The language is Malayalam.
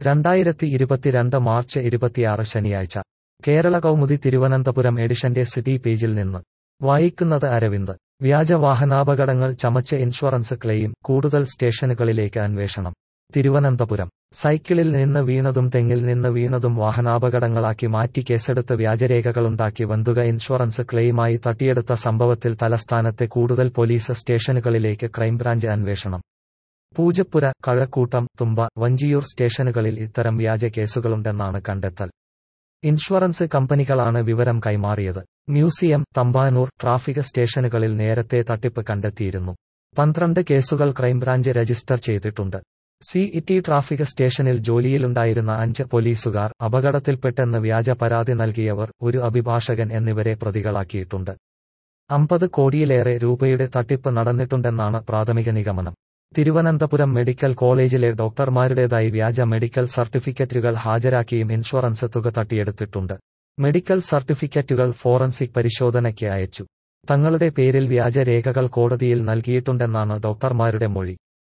രണ്ടായിരത്തി ഇരുപത്തിരണ്ട് മാർച്ച് ഇരുപത്തിയാറ് ശനിയാഴ്ച കേരള കൗമുദി തിരുവനന്തപുരം എഡിഷന്റെ സിറ്റി പേജിൽ നിന്ന് വായിക്കുന്നത് അരവിന്ദ് വ്യാജ വാഹനാപകടങ്ങൾ ചമച്ച് ഇൻഷുറൻസ് ക്ലെയിം കൂടുതൽ സ്റ്റേഷനുകളിലേക്ക് അന്വേഷണം തിരുവനന്തപുരം സൈക്കിളിൽ നിന്ന് വീണതും തെങ്ങിൽ നിന്ന് വീണതും വാഹനാപകടങ്ങളാക്കി മാറ്റി കേസെടുത്ത് വ്യാജരേഖകളുണ്ടാക്കി വന്തുക ഇൻഷുറൻസ് ക്ലെയിമായി തട്ടിയെടുത്ത സംഭവത്തിൽ തലസ്ഥാനത്തെ കൂടുതൽ പോലീസ് സ്റ്റേഷനുകളിലേക്ക് ക്രൈംബ്രാഞ്ച് അന്വേഷണം പൂജപ്പുര കഴക്കൂട്ടം തുമ്പ വഞ്ചിയൂർ സ്റ്റേഷനുകളിൽ ഇത്തരം വ്യാജ കേസുകളുണ്ടെന്നാണ് കണ്ടെത്തൽ ഇൻഷുറൻസ് കമ്പനികളാണ് വിവരം കൈമാറിയത് മ്യൂസിയം തമ്പാനൂർ ട്രാഫിക് സ്റ്റേഷനുകളിൽ നേരത്തെ തട്ടിപ്പ് കണ്ടെത്തിയിരുന്നു പന്ത്രണ്ട് കേസുകൾ ക്രൈംബ്രാഞ്ച് രജിസ്റ്റർ ചെയ്തിട്ടുണ്ട് സി ഇറ്റി ട്രാഫിക് സ്റ്റേഷനിൽ ജോലിയിലുണ്ടായിരുന്ന അഞ്ച് പോലീസുകാർ അപകടത്തിൽപ്പെട്ടെന്ന് വ്യാജ പരാതി നൽകിയവർ ഒരു അഭിഭാഷകൻ എന്നിവരെ പ്രതികളാക്കിയിട്ടുണ്ട് അമ്പത് കോടിയിലേറെ രൂപയുടെ തട്ടിപ്പ് നടന്നിട്ടുണ്ടെന്നാണ് പ്രാഥമിക നിഗമനം തിരുവനന്തപുരം മെഡിക്കൽ കോളേജിലെ ഡോക്ടർമാരുടേതായി വ്യാജ മെഡിക്കൽ സർട്ടിഫിക്കറ്റുകൾ ഹാജരാക്കിയും ഇൻഷുറൻസ് തുക തട്ടിയെടുത്തിട്ടുണ്ട് മെഡിക്കൽ സർട്ടിഫിക്കറ്റുകൾ ഫോറൻസിക് പരിശോധനയ്ക്ക് അയച്ചു തങ്ങളുടെ പേരിൽ വ്യാജ രേഖകൾ കോടതിയിൽ നൽകിയിട്ടുണ്ടെന്നാണ് ഡോക്ടർമാരുടെ മൊഴി